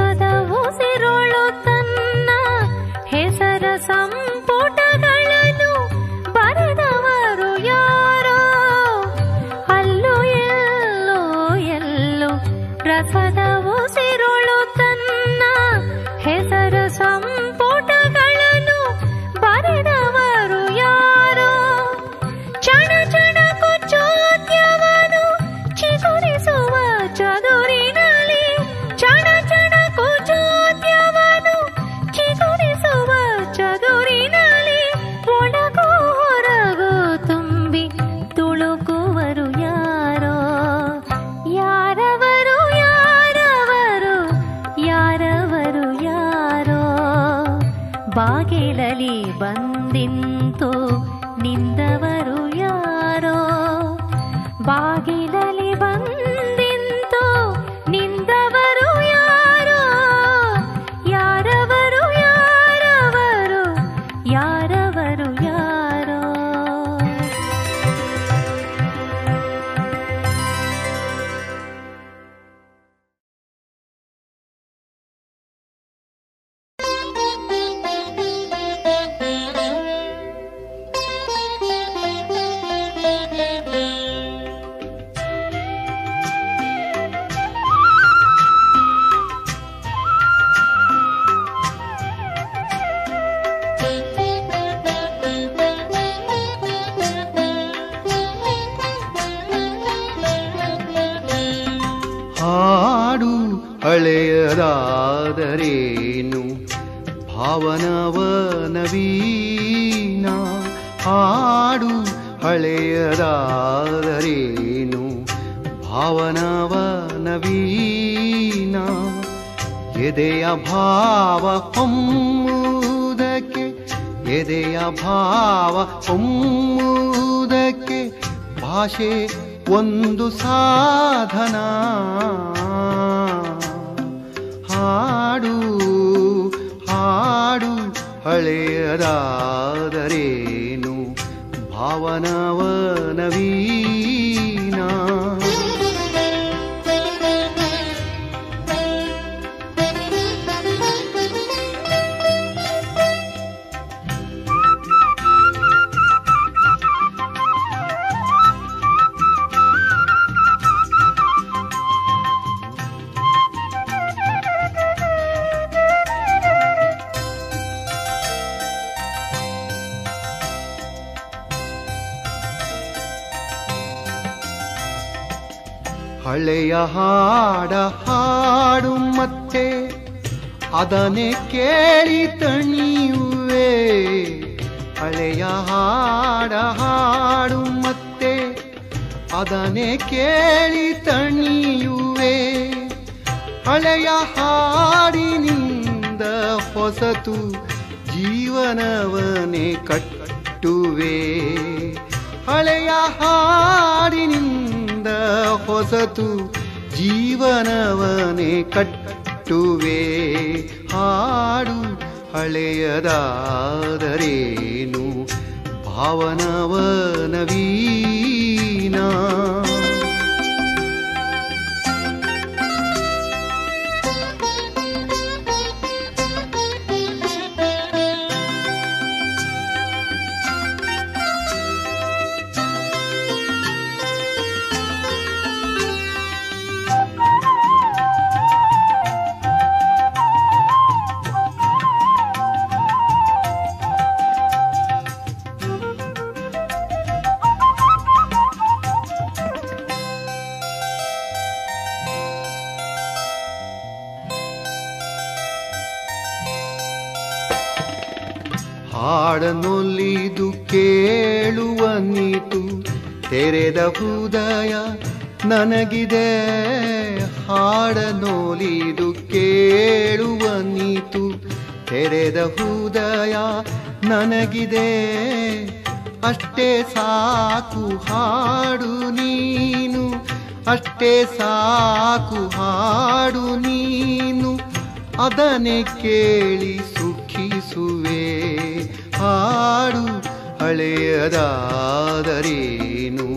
ರಸದ ಉಸಿರುಳು ತನ್ನ ಹೆಸರ ಸಂಪುಟಗಳನ್ನು ಬರೆದವರು ಯಾರೋ ಅಲ್ಲೂ ಎಲ್ಲೋ ಎಲ್ಲೋ ರಸದ ಉಸಿರುಳು ತನ್ನ ಹೆಸರ ಸಂಪುಟಗಳನ್ನು ಬರೆದವರು ಯಾರೋ ಚಣ ಚಣ ಕುಚೋದ್ಯವನು ಚಿಗುರಿಸುವ ಚದುರಿನಲ್ಲಿ ಚಣ ಚಣ ಕುಚೋದ್ಯವನು ಚಿಗುರಿಸುವ ಚದುರಿನಲ್ಲಿ ಒಳಗು ಹೊರಗು ತುಂಬಿ ತುಳುಕುವರು ಯಾರೋ ಯಾರವರು ಯಾರವರು ಯಾರವರು ಯಾರೋ ಬಾಗಿಲಲಿ ಬಂದಿಂತು ನಿಂದವರು ಯಾರೋ ಬಾಗಿಲಲಿ ಬಂದಿಂತು ನಿಂದವರು ಯಾರೋ ಯಾರವರು ಯಾರವರು ಯಾರವರು ಯಾರೋ ಹಾಡು ಹಳೆಯದಾದರೇನು ಭಾವನವ ನವೀನ ಹಾಡು ಹಳೆಯದಾದರೇನು ಭಾವನವ ನವೀನ ಎದೆಯ ಭಾವ ಹೊಮ್ಮುವುದಕ್ಕೆ ಎದೆಯ ಭಾವ ಹೊಮ್ಮುವುದಕ್ಕೆ ಭಾಷೆ ಒಂದು ಸಾಧನ ಹಾಡು ಹಾಡು ಹಳೆಯದಾದರೇನು ಭಾವನವ ನವೀನ ಹಳೆಯ ಹಾಡ ಹಾಡು ಮತ್ತೆ ಅದನ್ನೇ ಕೇಳಿ ತಣಿಯುವೆ ಹಳೆಯ ಹಾಡ ಹಾಡು ಮತ್ತೆ ಅದನ್ನೇ ಕೇಳಿ ತಣಿಯುವೆ ಹಳೆಯ ಹಾಡಿನಿಂದ ಹೊಸತು ಜೀವನವನೇ ಕಟ್ಟುವೆ ಹಳೆಯ ಹಾಡಿನಿಂದ ಹೊಸತು ಜೀವನವನೇ ಕಟ್ಟುವೆ ಹಾಡು ಹಳೆಯದಾದರೇನು ಭಾವನವ ನವೀನ ಹಾಡನೊಲಿದು ಕೇಳುವ ನೀತು ತೆರೆದ ಹೃದಯ ನನಗಿದೆ ಹಾಡನೊಲಿದು ಕೇಳುವ ನೀತು ತೆರೆದ ಹೃದಯ ನನಗಿದೆ ಅಷ್ಟೇ ಸಾಕು ಹಾಡು ನೀನು ಅಷ್ಟೇ ಸಾಕು ಹಾಡು ನೀನು ಅದನ್ನೇ ಕೇಳಿ ಸುಖಿಸುವೆ ಹಾಡು ಹಳೆಯದಾದರೇನು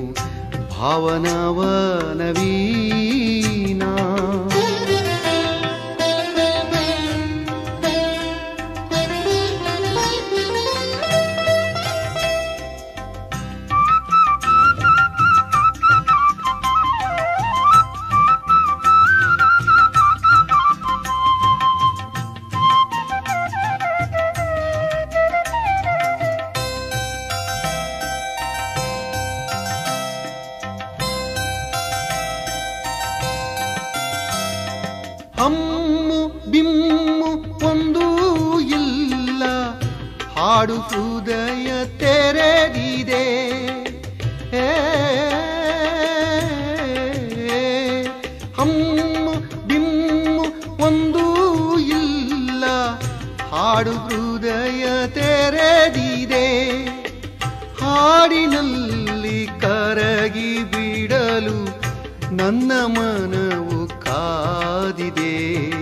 ಭಾವನವ ನವೀನ ಹಾಡು ಹೃದಯ ತೆರೆದಿದೆ ಏ, ಹಮ್ಮು ದಿಮ್ಮು ಒಂದೂ ಇಲ್ಲ ಹಾಡು ಹೃದಯ ತೆರೆದಿದೆ ಹಾಡಿನಲ್ಲಿ ಕರಗಿ ಬಿಡಲು ನನ್ನ ಮನವು ಕಾದಿದೆ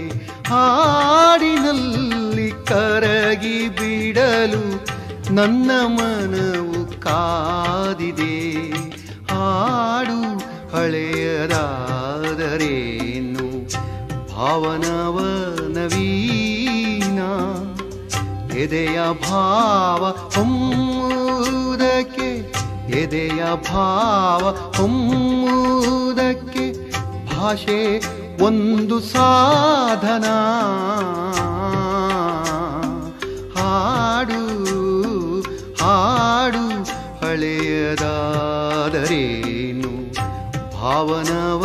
ಹಾಡಿನಲ್ಲಿ ಕರಗಿ ಬಿಡಲು ನನ್ನ ಮನವು ಕಾದಿದೆ ಹಾಡು ಹಳೆಯದಾದರೇನು ಭಾವನವ ನವೀನ ಎದೆಯ ಭಾವ ಹೊಮ್ಮುವುದಕ್ಕೆ ಎದೆಯ ಭಾವ ಹೊಮ್ಮುವುದಕ್ಕೆ ಭಾಷೆ ಒಂದು ಸಾಧನ ಹಾಡು ಹಾಡು ಹಳೆಯದಾದರೇನು ಭಾವನವ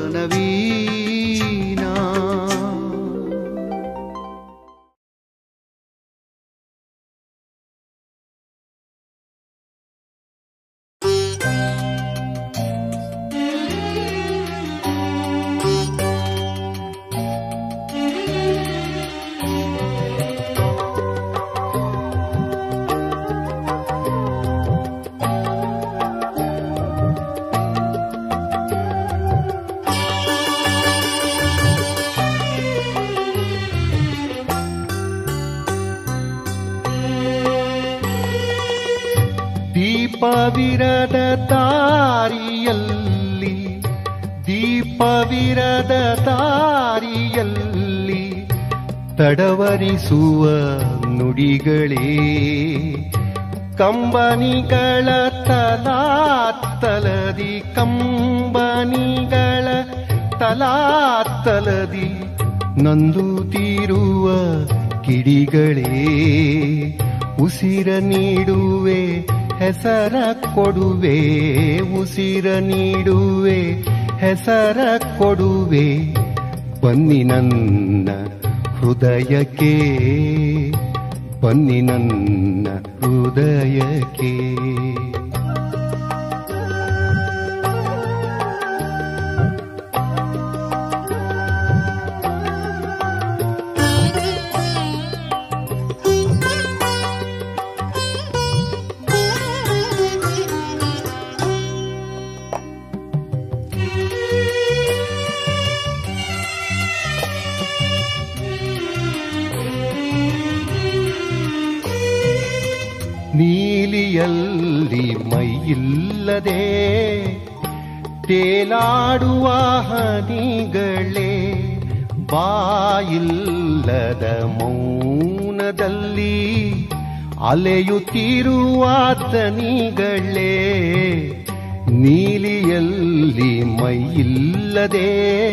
ನವೀನ ದೀಪವಿರದ ದಾರಿಯಲ್ಲಿ ದೀಪವಿರದ ದಾರಿಯಲ್ಲಿ ತಡವರಿಸುವ ನುಡಿಗಳೇ ಕಂಬನಿಗಳ ತಲಾತ್ತಲದಿ ಕಂಬನಿಗಳ ತಲಾತ್ತಲದಿ ನಂದುತ್ತಿರುವ ಕಿಡಿಗಳೇ ಉಸಿರ ನೀಡುವೆ ಹೆಸರ ಕೊಡುವೆ ಉಸಿರ ನೀಡುವೆ ಹೆಸರ ಕೊಡುವೆ ಬನ್ನಿ ನನ್ನ ಹೃದಯಕ್ಕೆ ಬನ್ನಿ ನನ್ನ ಹೃದಯಕ್ಕೆ ನೀಲಿಯಲ್ಲಿ ಮೈಯಿಲ್ಲದೆ ತೇಲಾಡುವ ಹನಿಗಳೇ ಬಾಯಿಲ್ಲದ ಮೌನದಲ್ಲಿ ಅಲೆಯುತ್ತಿರುವ ದನಿಗಳೇ ನೀಲಿಯಲ್ಲಿ ಮೈಯಿಲ್ಲದೆ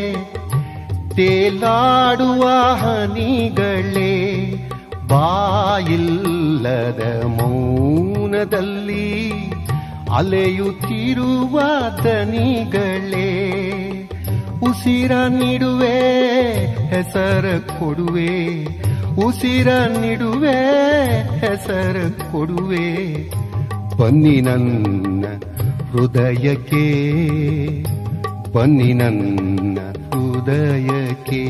ತೇಲಾಡುವ ಹನಿಗಳೇ ಬಾಯಿಲ್ಲದ ಮೌನದಲ್ಲಿ ಅಲೆಯುತ್ತಿರುವ ದನಿಗಳೇ ಉಸಿರ ನೀಡುವೆ ಹೆಸರ ಕೊಡುವೆ ಉಸಿರ ನೀಡುವೆ ಹೆಸರ ಕೊಡುವೆ ಬನ್ನಿ ನನ್ನ ಹೃದಯಕ್ಕೆ ಬನ್ನಿ ನನ್ನ ಹೃದಯಕ್ಕೆ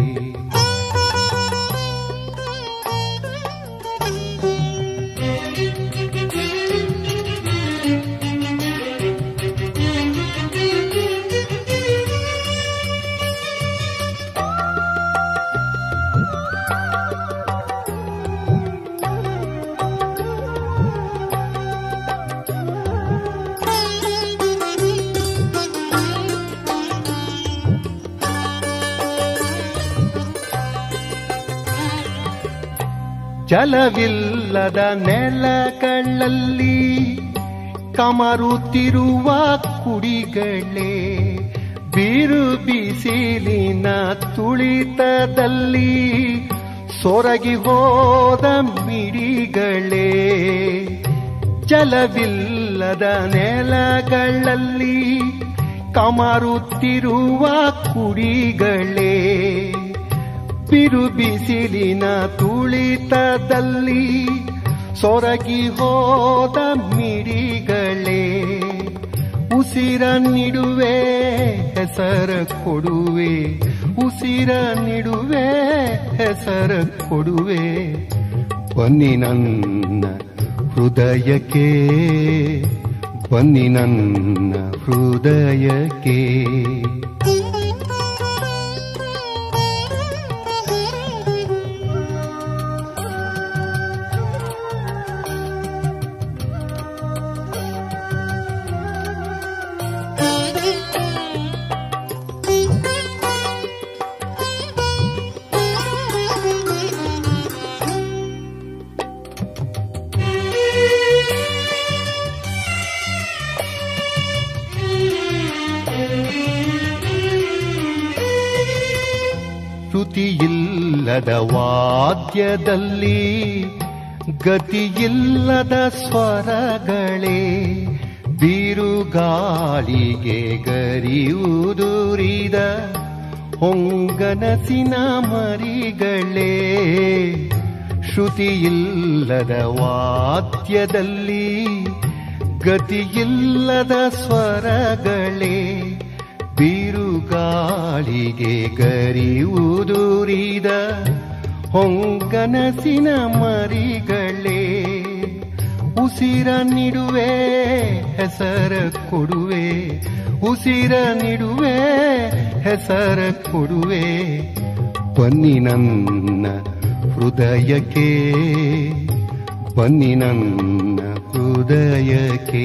ಜಲವಿಲ್ಲದ ನೆಲಗಳಲ್ಲಿ ಕಮರುತ್ತಿರುವ ಕುಡಿಗಳೇ ಬಿರು ಬಿಸಿಲಿನ ತುಳಿತದಲ್ಲಿ ಸೊರಗಿ ಹೋದ ಮಿಡಿಗಳೇ ಜಲವಿಲ್ಲದ ನೆಲಗಳಲ್ಲಿ ಕಮರುತ್ತಿರುವ ಕುಡಿಗಳೇ ಬಿರು ಬಿಸಿಲಿನ ತುಳಿತದಲ್ಲಿ ಸೊರಗಿ ಹೋದ ಮಿಡಿಗಳೇ ಉಸಿರ ನಿಡುವೆ ಹೆಸರ ಕೊಡುವೆ ಉಸಿರ ನಿಡುವೆ ಹೆಸರ ಕೊಡುವೆ ಬನ್ನಿ ನನ್ನ ಹೃದಯಕ್ಕೆ ಬನ್ನಿ ನನ್ನ ಹೃದಯಕ್ಕೆ ಶ್ರುತಿಯಿಲ್ಲದ ವಾದ್ಯದಲ್ಲಿ ಗತಿಯಿಲ್ಲದ ಸ್ವರಗಳೇ ಬಿರುಗಾಳಿಗೆ ಗರಿಯುದುರಿದ ಹೊಂಗನಸಿನ ಮರಿಗಳೇ ಶ್ರುತಿಯಿಲ್ಲದ ವಾದ್ಯದಲ್ಲಿ ಗತಿಯಿಲ್ಲದ ಸ್ವರಗಳೇ ಬಿರುಗಾಳಿಗೆ ಗರಿಯುದುರಿದ ಹೊಂಗನಸಿನ ಮರಿಗಳೇ ಉಸಿರ ನಿಡುವೆ ಹೆಸರ ಕೊಡುವೆ ಉಸಿರ ನಿಡುವೆ ಹೆಸರ ಕೊಡುವೆ ಬನ್ನಿ ನನ್ನ ಹೃದಯಕ್ಕೆ ಬನ್ನಿ ನನ್ನ ಹೃದಯಕ್ಕೆ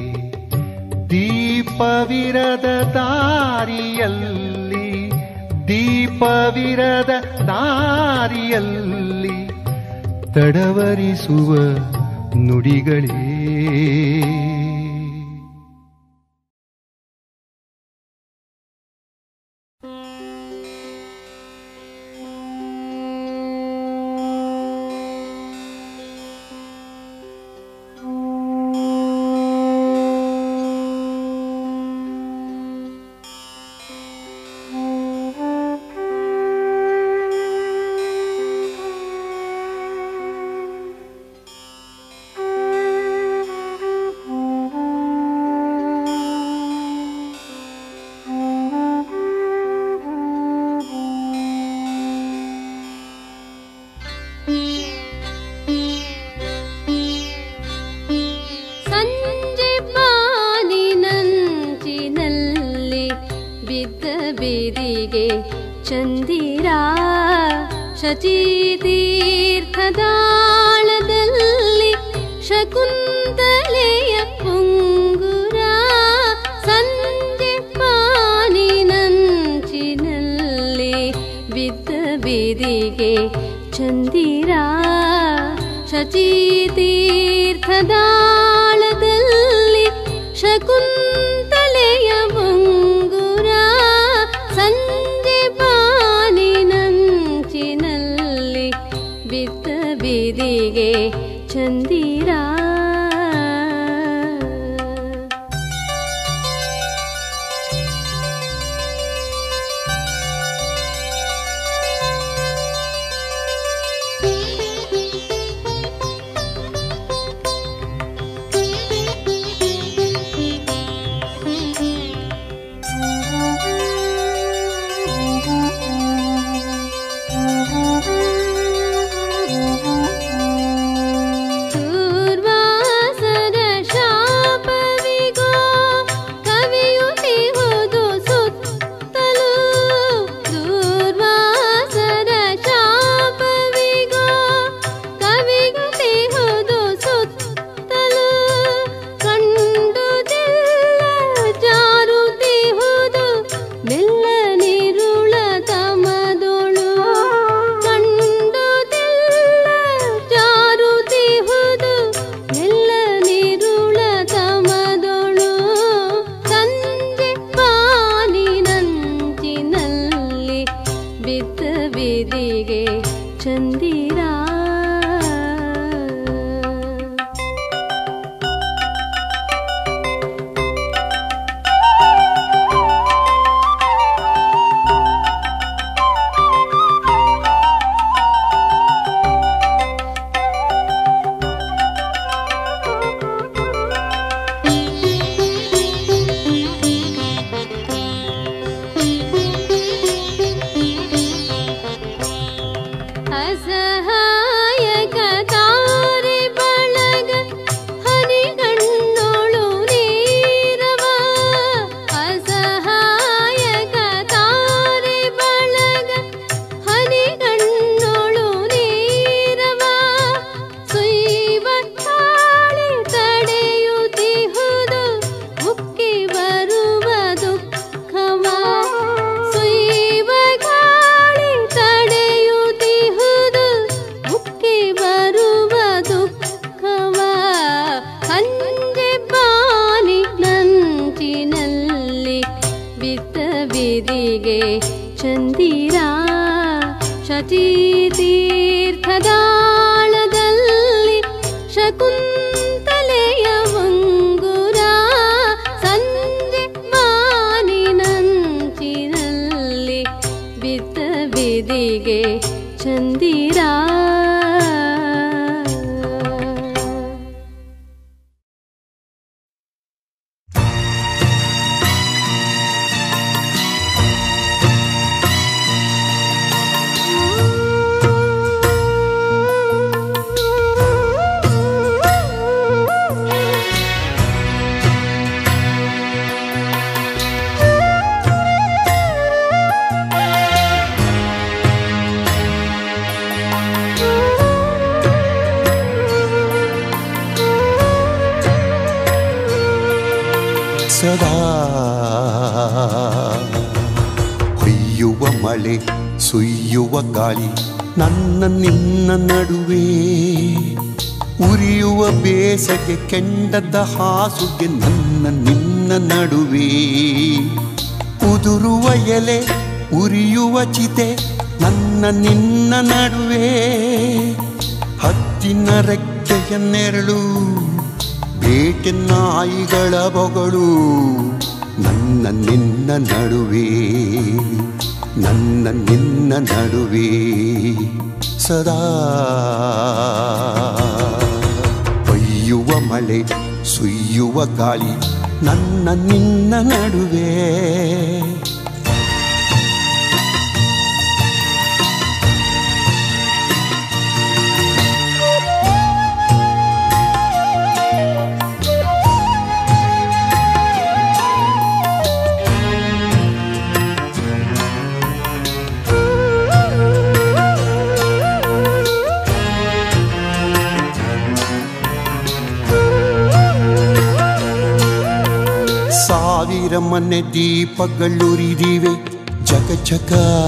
ದೀಪವಿರದ ದಾರಿಯಲ್ಲಿ ದೀಪವಿರದ ದಾರಿಯಲ್ಲಿ ತಡವರಿಸುವ ನುಡಿಗಳೇ ಸಂಜೆ ಬಾನಿನಂಚಿನಲ್ಲಿ ಬಿದ್ದ ಬೀದಿಗೆ ಚಂದಿರ ಶಚೀತೀರ್ಥದಾಳದಲ್ಲಿ ಶಕುಂತಲೆಯ ಪುಂಗುರ ಸಂಜೆ ಬಾನಿನಂಚಿನಲ್ಲಿ ಬಿದ್ದ ಬೀದಿಗೆ ಚಂದಿರ ಶಚೀತೀರ್ಥದಾಳದಲ್ಲಿ ಶಕುಂತಲೆಯ ಮುಂಗುರ ಸಂಜೆ ಬಾನಿನಂಚಿನಲ್ಲಿ ಬಿದ್ದ ಬೀದಿಗೆ ಚಂದಿರ ದೂರ್ವಾಸದ ಶಾಪವಿಗೋ ಕವಿಯುತ್ತಿಹುದು ಸುತ್ತಲೂ ದೂರ್ವಾಸದ ಶಾಪವಿಗೋ ಕವಿಯುತ್ತಿಹುದು ಸುತ್ತಲೂ ಕಂಡುದಿಲ್ಲ ಜಾರುತ್ತಿಹುದು ಮೆಲ್ಲ ನಿರುಳ ತಮದೊಳು ಕಂಡುದಿಲ್ಲ ಜಾರುತ್ತಿಹುದು ಮೆಲ್ಲ ನಿರುಳ ತಮದೊಳು ಸಂಜೆ ಪಾನಿನಂಚಿನಲ್ಲಿ ಬಿದ್ದ ಬೀದಿಗೆ ಚಂದಿರ ಸದಾ ಹೊಯ್ಯುವ ಮಳೆ ಸುಯ್ಯುವ ಗಾಳಿ ನನ್ನ ನಿನ್ನ ನಡುವೆ ಉರಿಯುವ ಬೇಸಗೆ ಕೆಂಡದ ಹಾಸುಗೆ ನನ್ನ ನಿನ್ನ ನಡುವೆ ಉದುರುವ ಎಲೆ ಉರಿಯುವ ಚಿತೆ ನನ್ನ ನಿನ್ನ ನಡುವೆ ಹತ್ತಿನ ರೆಕ್ಕೆಯ ನೆರಳು ಬೇಟೆ ನಾಯಿಗಳ ಬೊಗಳು ನನ್ನ ನಿನ್ನ ನಡುವೆ ನನ್ನ ನಿನ್ನ ನಡುವೆ ಸದಾ ಕೊಯ್ಯುವ ಮಳೆ ಸುಯ್ಯುವ ಗಾಳಿ ನನ್ನ ನಿನ್ನ ನಡುವೆ ಸಾವಿರ ಮನೆ ದೀಪಗಳುರಿದಿವೆ ಜಗ ಜಗ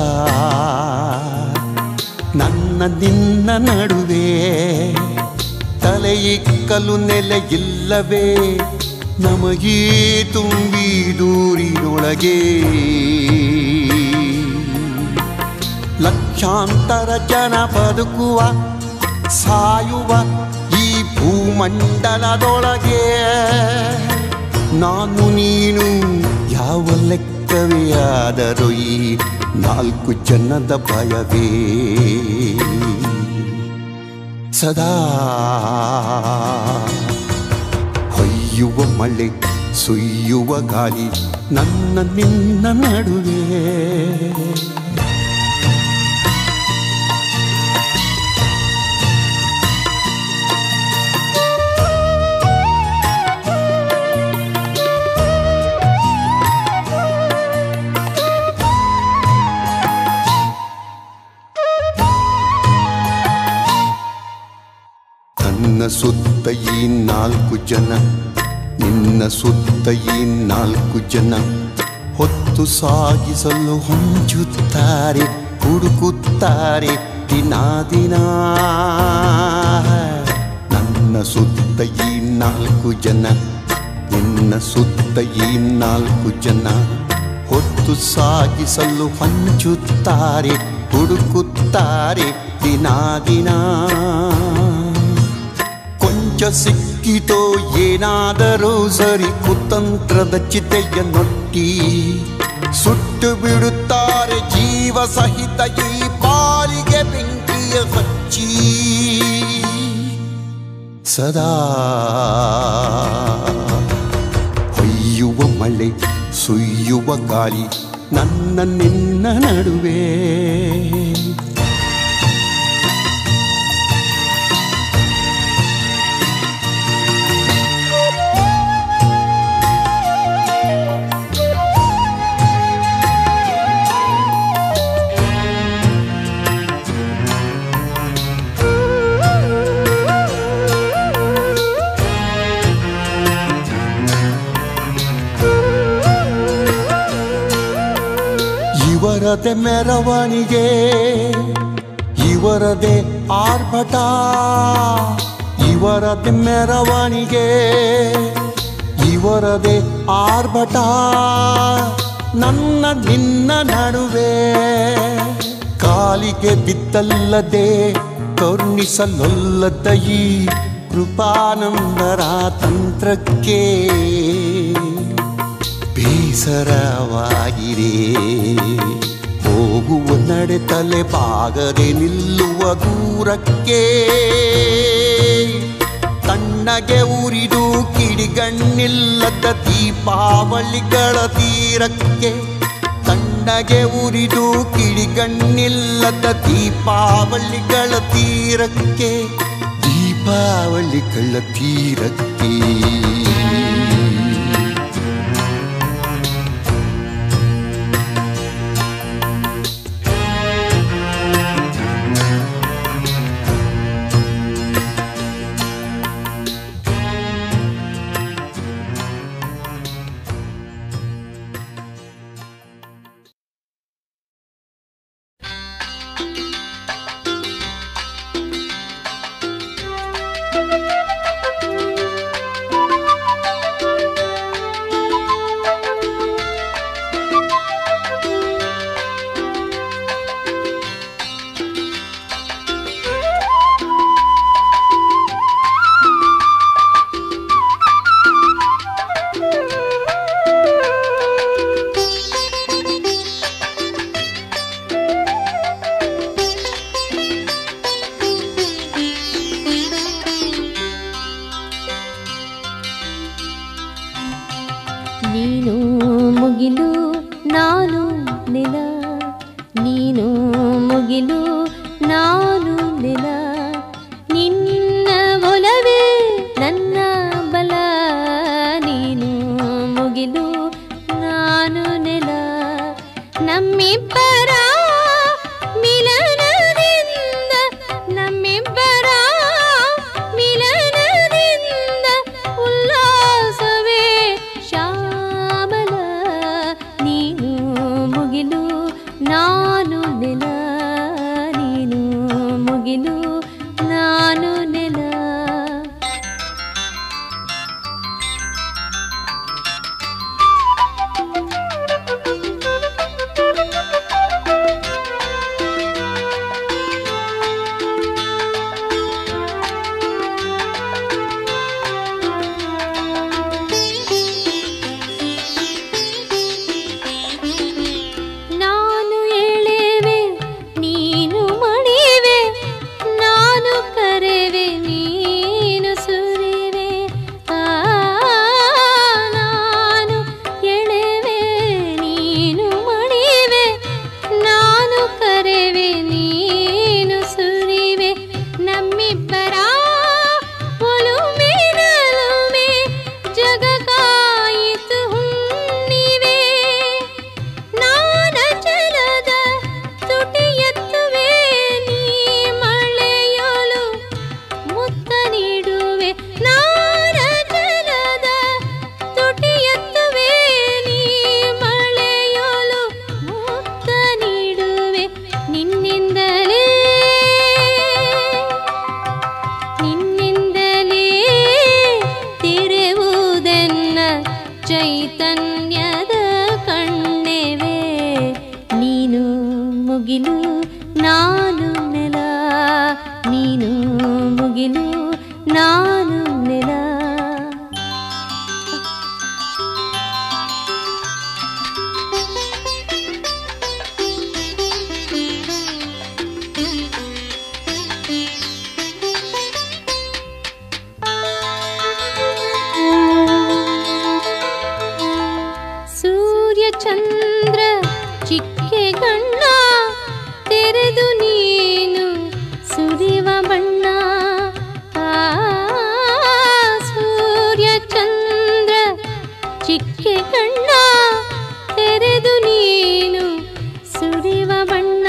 ನನ್ನ ನಿನ್ನ ನಡುವೆ ತಲೆಯಿಕ್ಕಲು ನೆಲೆ ಇಲ್ಲವೇ ನಮಗೇ ತುಂಬಿ ದೂರಿನೊಳಗೆ ಲಕ್ಷಾಂತರ ಜನ ಬದುಕುವ ಸಾಯುವ ಈ ಭೂಮಂಡಲದೊಳಗೆ ನಾನು ನೀನು ಯಾವ ಲೆಕ್ಕವೇ ಆದರೂ ಈ ನಾಲ್ಕು ಜನದ ಭಯವೇ ಸದಾ ಹೊಯ್ಯುವ ಮಳೆ ಸುಯ್ಯುವ ಗಾಳಿ ನನ್ನ ನಿನ್ನ ನಡುವೆ ನನ್ನ ಸುತ್ತ ಈ ನಾಲ್ಕು ಜನ ನಿನ್ನ ಸುತ್ತ ಈ ನಾಲ್ಕು ಜನ ಹೊತ್ತು ಸಾಗಿಸಲು ಹೊಂಚುತ್ತಾರೆ ಹುಡುಕುತ್ತಾರೆ ದಿನ ದಿನ ನನ್ನ ಸುತ್ತ ಈ ನಾಲ್ಕು ಜನ ನಿನ್ನ ಸುತ್ತ ಈ ನಾಲ್ಕು ಜನ ಹೊತ್ತು ಸಾಗಿಸಲು ಹಂಚುತ್ತಾರೆ ಹುಡುಕುತ್ತಾರೆ ದಿನ ದಿನ ಕೊಂಚ ಸಿಕ್ಕಿತೋ ಏನಾದರೂ ಸರಿ ಕುತಂತ್ರದ ಚಿತೆಯ ನೊಟ್ಟಿ ಸುಟ್ಟು ಬಿಡುತ್ತಾರೆ ಜೀವ ಸಹಿತ ಈ ಪಾಲಿಗೆ ಬೆಂಕಿಯ ಹಚ್ಚಿ ಸದಾ ಹೊಯ್ಯುವ ಮಳೆ ಸುಯ್ಯುವ ಗಾಳಿ ನನ್ನ ನಿನ್ನ ನಡುವೆ ಇವರದೆ ಮೆರವಣಿಗೆ ಇವರದೆ ಆರ್ಭಟ ಇವರದೆ ಮೆರವಣಿಗೆ ಇವರದೆ ಆರ್ಭಟ ನನ್ನ ನಿನ್ನ ನಡುವೆ ಕಾಲಿಗೆ ಬಿದ್ದಲ್ಲದೆ ಕರುಣಿಸಲೊಲ್ಲದ ಈ ಕೃಪಾನಂದರ ತಂತ್ರಕ್ಕೆ ಬೇಸರವಾಗಿದೆ ಹೋಗುವ ನಡೆ ತಲೆ ಬಾಗದೆ ನಿಲ್ಲುವ ದೂರಕ್ಕೆ ತಣ್ಣಗೆ ಉರಿದು ಕಿಡಿಗಣ್ಣಿಲ್ಲದ ದೀಪಾವಳಿಗಳ ತೀರಕ್ಕೆ ತಣ್ಣಗೆ ಉರಿದು ಕಿಡಿಗಣ್ಣಿಲ್ಲದ ದೀಪಾವಳಿಗಳ ತೀರಕ್ಕೆ ದೀಪಾವಳಿಗಳ ತೀರಕ್ಕೆ ನಾನು ನೆಲ ನಾನು ಎಳೆವೆ ನೀನು ಮಣಿವೆ ನಾನು ಕರೆವೆ ನೀನು ಸುರಿವೆ ಆ, ನಾನು ಎಳೆವೆ ನೀನು ಮಣಿವೆ ನಾನು ಕರೆವೆ ನೀನು ಸುರಿವೆ ನಮ್ಮಿಬ್ಬರ ಒಲುಮೆನಲುಮೆ ಜಗಕಾಯಿತು ಹುಣ್ಣಿವೆ ನಾನ ಜಲದ ತುಟಿಯತ್ತುವೆ ನೀ ಮಳೆಯಲು ಮುತ್ತ ನೀಡುವೆ ನಾನ ಜಲದ ತುಟಿಯತ್ತುವೆ ನೀ ಮಳೆಯಲು ಮುತ್ತ ನೀಡುವೆ ನಿನ್ನಿಂದಲೇ ನಿನ್ನಿಂದಲೇ ತಿರುವುದೆನ್ನ ಚೈತನ್ಯದ ಕಣ್ಣೆವೆ ನೀನು ಮುಗಿಲು ನಾನು ನೆಲ ನೀನು ಮುಗಿಲು ನಾನು ನೆಲ ಸೂರ್ಯ ಚಂದ್ರ ಚಿಕ್ಕೆ ಗಣ್ಣ ತೆರೆದು ನೀನು ಸುರಿವ ಬಣ್ಣ ಆ, ಸೂರ್ಯ ಚಂದ್ರ ಚಿಕ್ಕೆ ಕಣ್ಣ ತೆರೆದು ನೀನು ಸುರಿವ ಬಣ್ಣ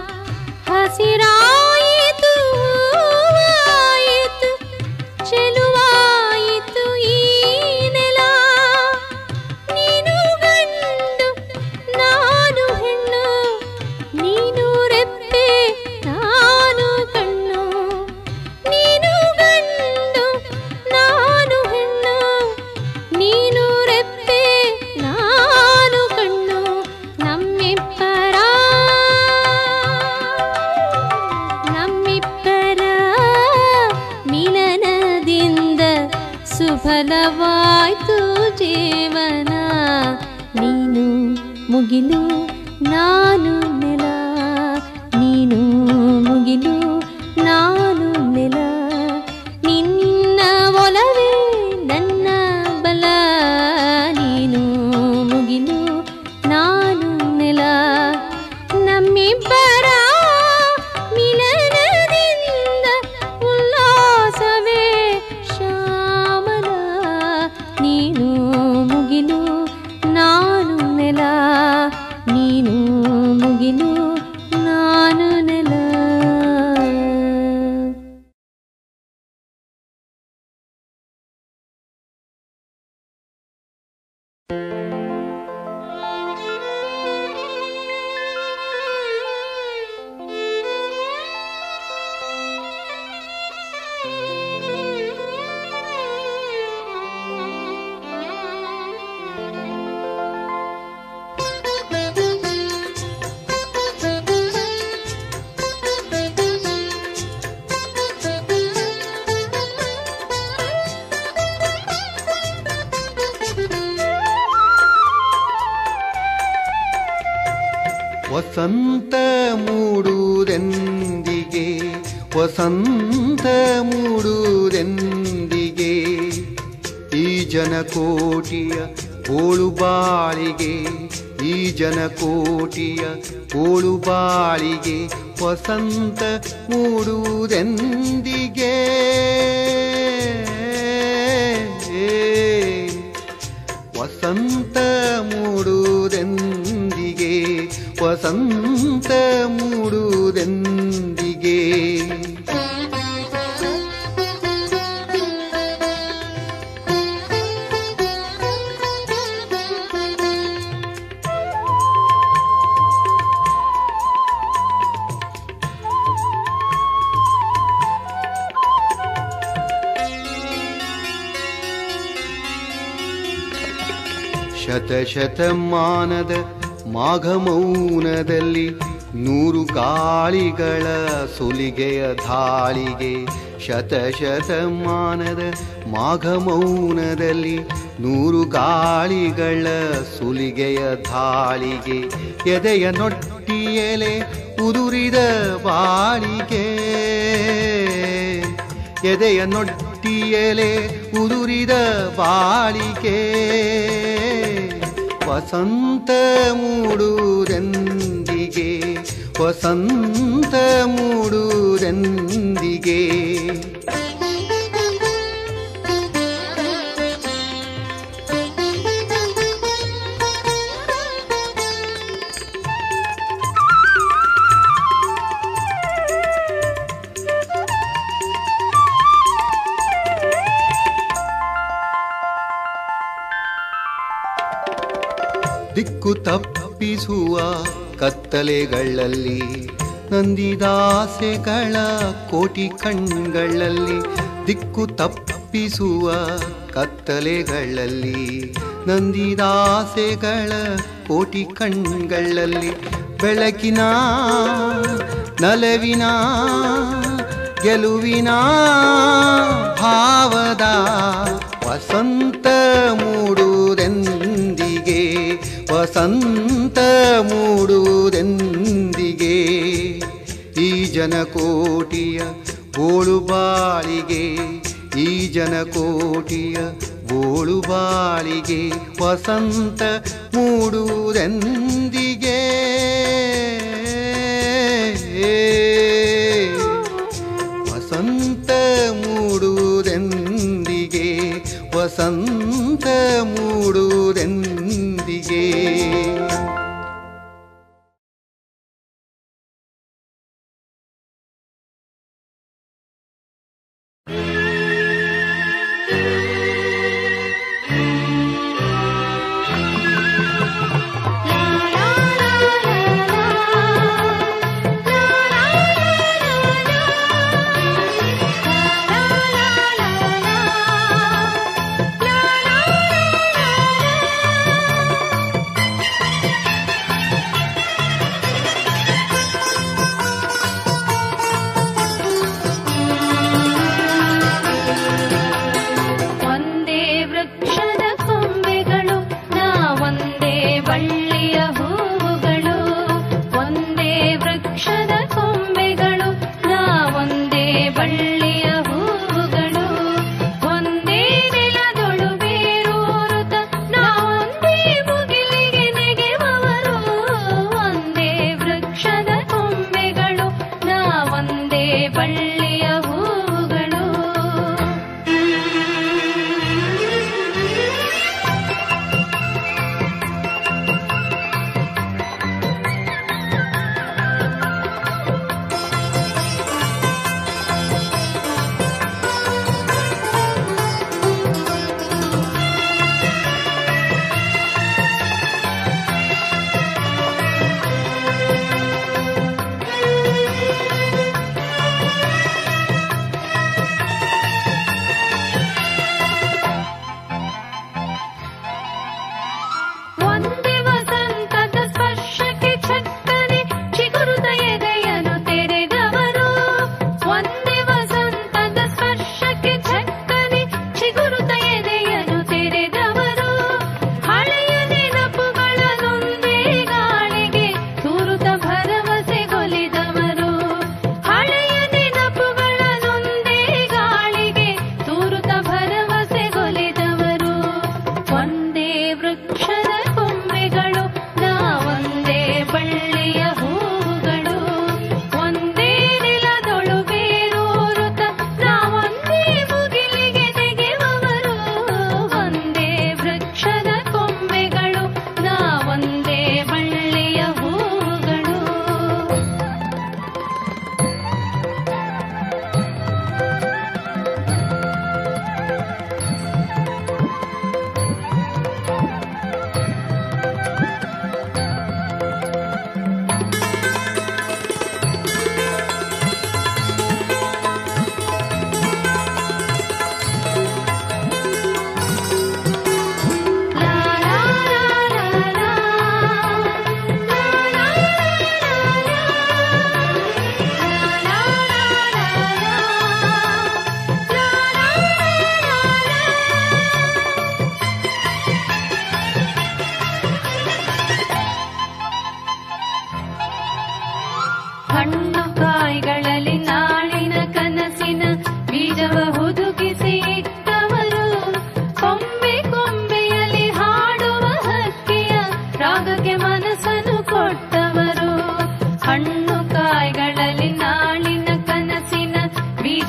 ಹಸಿರಾಯಿತು ಹೂವಾಯಿತು ಚೆಲುವಾಯಿತು ಈ ನೆಲ ನೀನು ಗಂಡು ನಾನು ಹೆಣ್ಣು ನೀನು ರೆಪ್ಪೆ ನಾನು ಕಣ್ಣು ನೀನು ಗಂಡು ನಾನು ಹೆಣ್ಣು ನೀನು ರೆಪ್ಪೆ ನಾನು ಕಣ್ಣು ನಮ್ಮಿಬ್ಬರ ನಮ್ಮಿಬ್ಬರ ಮಿಲನದಿಂದ ಸುಫಲವಾಯ್ತು ಜೀವನ ನೀನು ಮುಗಿಲು ನಾನು ನೆಲ ನೀನು ಮುಗಿಲು ನಾನು ನೆಲ ನಿನ್ನ ಒಲವೇ ನನ್ನ ಬಲ ನೀನು ಮುಗಿಲು ನಾನು ನೆಲ ನಮ್ಮಿಬ್ಬರ ಮಿಲನದಿಂದ ಉಲ್ಲಾಸವೇ ಶ್ಯಾಮಲ ನೀನು ಮುಗಿಲು ನಾನು ನೆಲ ನೀನು ಮುಗಿಲು ನಾನು ನೆಲ ವಸಂತ ಮೂಡುವುದೆಂದಿಗೆ ವಸಂತ ಮೂಡುವುದೆಂದಿಗೆ ಈ ಜನಕೋಟಿಯ ಕೋಳು ಬಾಳಿಗೆ ಈ ಜನಕೋಟಿಯ ಕೋಳು ಬಾಳಿಗೆ ವಸಂತ ಮೂಡುವುದೆಂದಿಗೆ ವಸಂತ ಮೂಡುವುದೆಂದಿಗೆ ವಸಂತ ಮೂಡುವುದೆಂದಿಗೆ ಶತಶತಮಾನದ ಮಾಘ ಮೌನದಲ್ಲಿ ನೂರು ಗಾಳಿಗಳ ಸುಲಿಗೆಯ ಧಾಳಿಗೆ ಶತಶತಮಾನದ ಮಾಘ ಮೌನದಲ್ಲಿ ನೂರು ಗಾಳಿಗಳ ಸುಲಿಗೆಯ ಧಾಳಿಗೆ ಎದೆಯ ನೊಟ್ಟಿಯಲೆ ಉದುರಿದ ಬಾಳಿಗೆ ಎದೆಯ ನೊಟ್ಟಿಯಲೆ ಉದುರಿದ ಬಾಳಿಗೆ ವಸಂತ ಮೂಡುರೆಂದಿಗೆ ವಸಂತ ಮೂಡುರೆಂದಿಗೆ ದಿಕ್ಕು ತಪ್ಪಿಸುವ ಕತ್ತಲೆಗಳಲ್ಲಿ ನಂದಿದಾಸೆಗಳ ಕೋಟಿ ಕಣ್ಗಳಲ್ಲಿ ದಿಕ್ಕು ತಪ್ಪಿಸುವ ಕತ್ತಲೆಗಳಲ್ಲಿ ನಂದಿದಾಸೆಗಳ ಕೋಟಿ ಕಣ್ಗಳಲ್ಲಿ ಬೆಳಕಿನ ನಲವಿನ ಗೆಲುವಿನ ಭಾವದ ವಸಂತ ಮೂಡುವುದೆಂದಿಗೆ ವಸಂತ ಮೂಡುವುದೆಂದಿಗೆ ಈ ಜನಕೋಟಿಯ ಬೋಳು ಬಾಳಿಗೆ ಈ ಜನಕೋಟಿಯ ಬೋಳು ಬಾಳಿಗೆ ವಸಂತ ಮೂಡುವುದೆಂದಿಗೆ ವಸಂತ ಮೂಡುವುದೆಂದಿಗೆ ವಸಂತ ಮೂಡುವುದೆಂದಿಗೆ La la la la la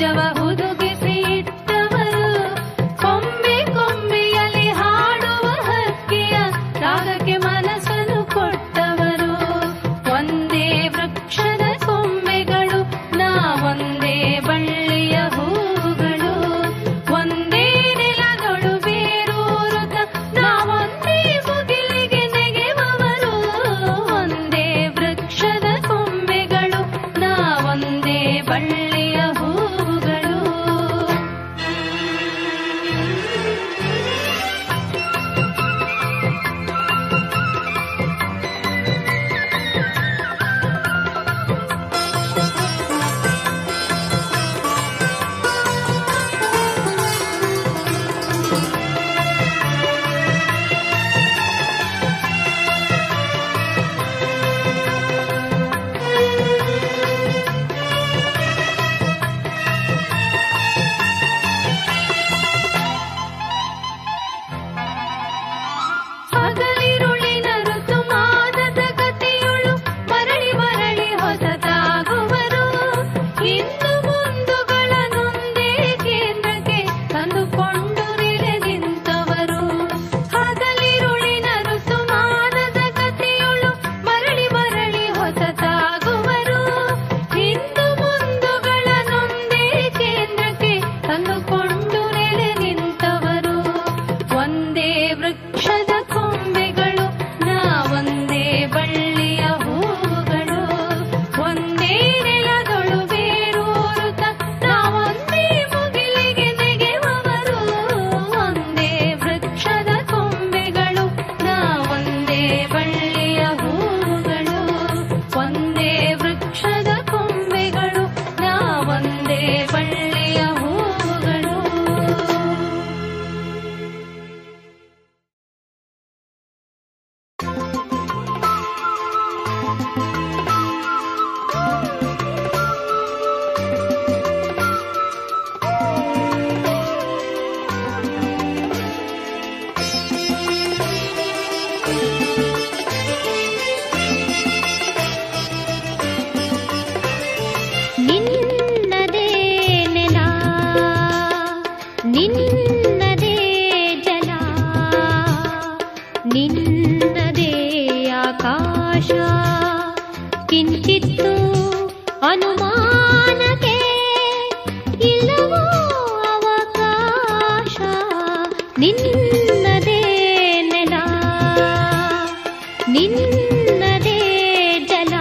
ಬೀಜವ ಹುದುಗಿಸಿ ಇಟ್ಟವರು ಕೊಂಬೆ ಕೊಂಬೆಯಲ್ಲಿ ಹಾಡುವ ಹಕ್ಕಿಯ ರಾಗಕ್ಕೆ ಮನಸ್ಸನ್ನು ಕೊಟ್ಟವರು ಒಂದೇ ವೃಕ್ಷದ ಕೊಂಬೆಗಳು ನಾವೊಂದೇ ಬಳ್ಳಿಯ ಹೂಗಳು ಒಂದೇ ನೆಲಗಳು ಬೇರೂರುತ್ತ ನಾವೊಂದೇ ಮುಗಿಲಿಗೆ ನೆಗೆವವರು ಒಂದೇ ವೃಕ್ಷದ ಕೊಂಬೆಗಳು ನಾವೊಂದೇ ಬಳ್ಳಿಯ ಹೂಗಳು ಹಗಲಿರುಳಿನ ಋತುಮಾನದ ಗತಿಯುಳು ಮರಳಿ ಮರಳಿ ಹೊಸತಾಗುವರು ಇನ್ನು ಮುಂದುಗಳನ್ನೊಂದೇ ಕೇಂದ್ರಕ್ಕೆ ತಂದುಕೊಂಡು ನೆಲೆ ನಿಂತವರು ಹಗಲಿರುಳಿನ ಋತುಮಾನದ ಗತಿಯುಳು ಮರಳಿ ಮರಳಿ ಹೊಸತಾಗುವರು ಇನ್ನು ಮುಂದುಗಳನ್ನೊಂದೇ ಕೇಂದ್ರಕ್ಕೆ ತಂದುಕೊಂಡು ನೆಲೆ ನಿಂತವರು ಒಂದೇ ವೃಕ್ಷದ ಕೊಂಬೆಗಳು ನಾವೊಂದೇ ಬಳ್ಳಿಯ ಹೂಗಳು ಒಂದೇ ನೆಲದೊಳು ಬೇರೂರುತ್ತ ನಾವೊಂದೇ ಮುಗಿಲಿಗೆ ನೆಗೆವವರು ಒಂದೇ ವೃಕ್ಷದ ಕೊಂಬೆಗಳು ನಾವೊಂದೇ ಬಳ್ಳಿಯ ಹೂಗಳು ಒಂದೇ ವೃಕ್ಷದ ಕೊಂಬೆಗಳು ನಾವೊಂದೇ ಬಳ್ಳಿಯ ಹೂಗಳು ನಿನ್ನದೇ ನೆಲ ನಿನ್ನದೇ ಜಲ ನಿನ್ನದೇ ಆಕಾಶ ಕಿಂಚಿತ್ತು ಅನುಮಾನಕ್ಕೆ ಇಲ್ಲವೋ ಅವಕಾಶ ನಿನ್ನದೇ ನೆಲ ನಿನ್ನದೇ ಜಲ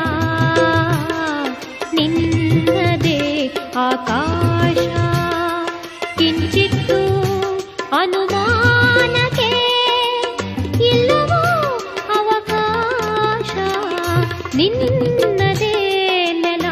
ನಿನ್ನದೇ ಆಕಾಶ ಕಿಂಚಿತ್ತು ಅನುಮಾನಕ್ಕೆ ಇಲ್ಲವೋ ಅವಕಾಶ ನಿನ್ನದೇ ನೆಲ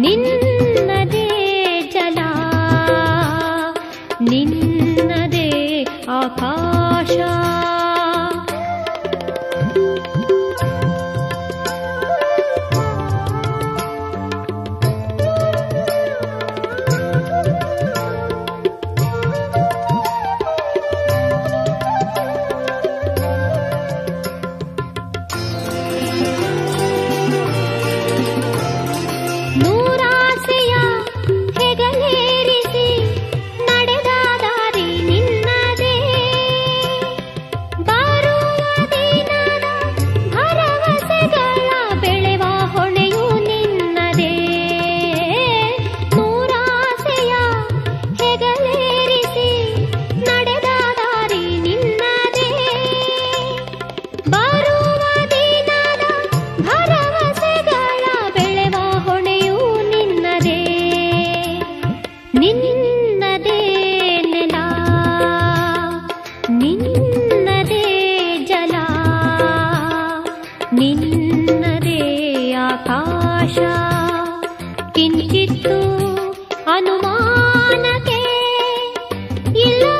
ನಿನ್ನದೇ ಜಲ ನಿನ್ನದೇ ಆಕಾಶ ನೂರಾಸೆಯ ಹೆಗಲೇರಿಸಿ ನಡೆದ ದಾರಿ ನಿನ್ನದೇ ಬರುವ ದಿನದ ಭರವಸೆಗಳ ಬೆಳೆವ ಹೊಣೆಯು ನಿನ್ನದೇ ನೂರಾಸೆಯ ಹೆಗಲೇರಿಸಿ ನಡೆದ ದಾರಿ ನಿನ್ನದೇ ಬರುವ ದಿನದ ಭರವಸೆಗಳ ಬೆಳೆವ ಹೊಣೆಯು ನಿನ್ನದೇ ನಿನ್ನದೇ ನೆಲ ನಿನ್ನದೇ ಜಲ ನಿನ್ನದೇ ಆಕಾಶ ಕಿಂಚಿತ್ತು ಅನುಮಾನಕ್ಕೆ ಇಲ್ಲ